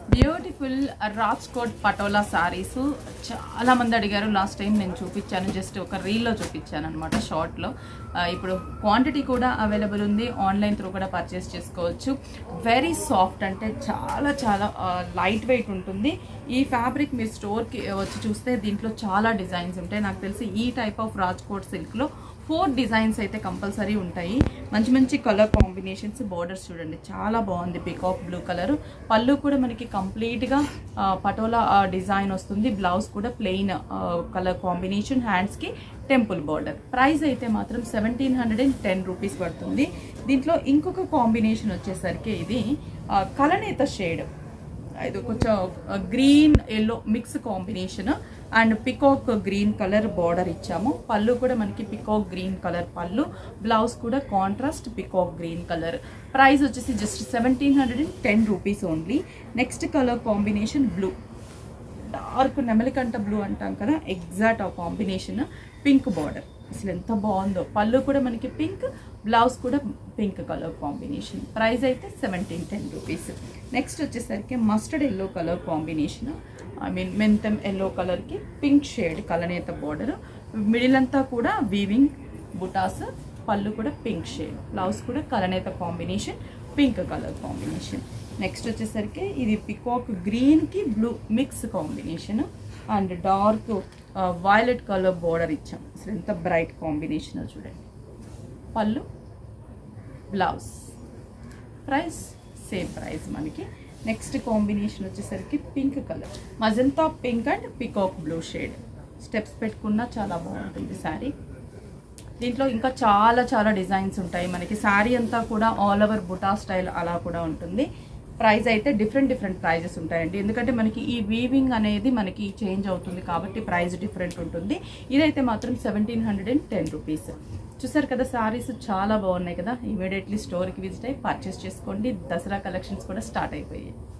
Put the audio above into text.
beautiful Rajkot patola saris చాలా మంది అడిగారు లాస్ట్ టైం నేను చూపించాను జస్ట్ ఒక రీల్లో చూపించాను అనమాట షార్ట్లో ఇప్పుడు క్వాంటిటీ కూడా అవైలబుల్ ఉంది ఆన్లైన్ త్రూ కూడా పర్చేస్ చేసుకోవచ్చు వెరీ సాఫ్ట్ అంటే చాలా చాలా లైట్ వెయిట్ ఉంటుంది ఈ ఫ్యాబ్రిక్ మీరు స్టోర్కి వచ్చి చూస్తే దీంట్లో చాలా డిజైన్స్ ఉంటాయి నాకు తెలిసి ఈ టైప్ ఆఫ్ రాజ్కోట్ సిల్క్లో ఫోర్ డిజైన్స్ అయితే కంపల్సరీ ఉంటాయి మంచి మంచి కలర్ కాంబినేషన్స్ బార్డర్స్ చూడండి చాలా బాగుంది పికాక్ బ్లూ కలర్ పళ్ళు కూడా మనకి కంప్లీట్గా పటోలా డిజైన్ వస్తుంది బ్లౌజ్ కూడా ప్లెయిన్ కలర్ కాంబినేషన్ హ్యాండ్స్కి టెంపుల్ బార్డర్ ప్రైస్ అయితే మాత్రం seventeen hundred and ten rupees పడుతుంది దీంట్లో ఇంకొక కాంబినేషన్ వచ్చేసరికి ఇది ఆ, కలనేత షేడ్ ఇది కొంచెం green yellow mix combination and peacock green colour border ఇచ్చాము పళ్ళు కూడా మనకి పికాక్ గ్రీన్ కలర్ పళ్ళు బ్లౌజ్ కూడా contrast peacock green colour price వచ్చేసి just seventeen hundred and ten rupees only next colour combination blue dark నెమలికంట బ్లూ అంటాం కదా ఎగ్జాక్ట్ ఆ కాంబినేషన్ పింక్ బార్డర్ అసలు ఎంత బాగుందో పళ్ళు కూడా మనకి పింక్ బ్లౌజ్ కూడా పింక్ కలర్ కాంబినేషన్ ప్రైస్ అయితే సెవెంటీన్ టెన్ రూపీస్ నెక్స్ట్ వచ్చేసరికి mustard yellow colour combination I mean మెంతం ఎల్లో కలర్కి పింక్ షేడ్ కలనేత బార్డర్ మిడిల్ అంతా కూడా వీవింగ్ బుటాస్ పళ్ళు కూడా పింక్ షేడ్ బ్లౌజ్ కూడా కలనేత combination pink colour combination next వచ్చేసరికి ఇది పికాక్ గ్రీన్కి blue mix combination and dark violet colour border ఇచ్చాం అసలు ఎంత బ్రైట్ కాంబినేషన్ చూడండి పళ్ళు బ్లౌజ్ ప్రైస్ సేమ్ ప్రైస్ మనకి నెక్స్ట్ కాంబినేషన్ వచ్చేసరికి pink colour magenta pink and peacock blue shade steps పెట్టుకున్నా చాలా బాగుంటుంది శారీ దీంట్లో ఇంకా చాలా చాలా డిజైన్స్ ఉంటాయి మనకి శారీ అంతా కూడా ఆల్ ఓవర్ బుటా స్టైల్ అలా కూడా ఉంటుంది ప్రైస్ అయితే డిఫరెంట్ డిఫరెంట్ ప్రైజెస్ ఉంటాయండి ఎందుకంటే మనకి ఈ వీవింగ్ అనేది మనకి చేంజ్ అవుతుంది కాబట్టి ప్రైస్ డిఫరెంట్ ఉంటుంది ఇదైతే మాత్రం seventeen hundred and ten rupees చూసారు కదా సారీస్ చాలా బాగున్నాయి కదా ఇమీడియట్లీ స్టోర్కి విజిట్ అయ్యి పర్చేస్ చేసుకోండి దసరా కలెక్షన్స్ కూడా స్టార్ట్ అయిపోయాయి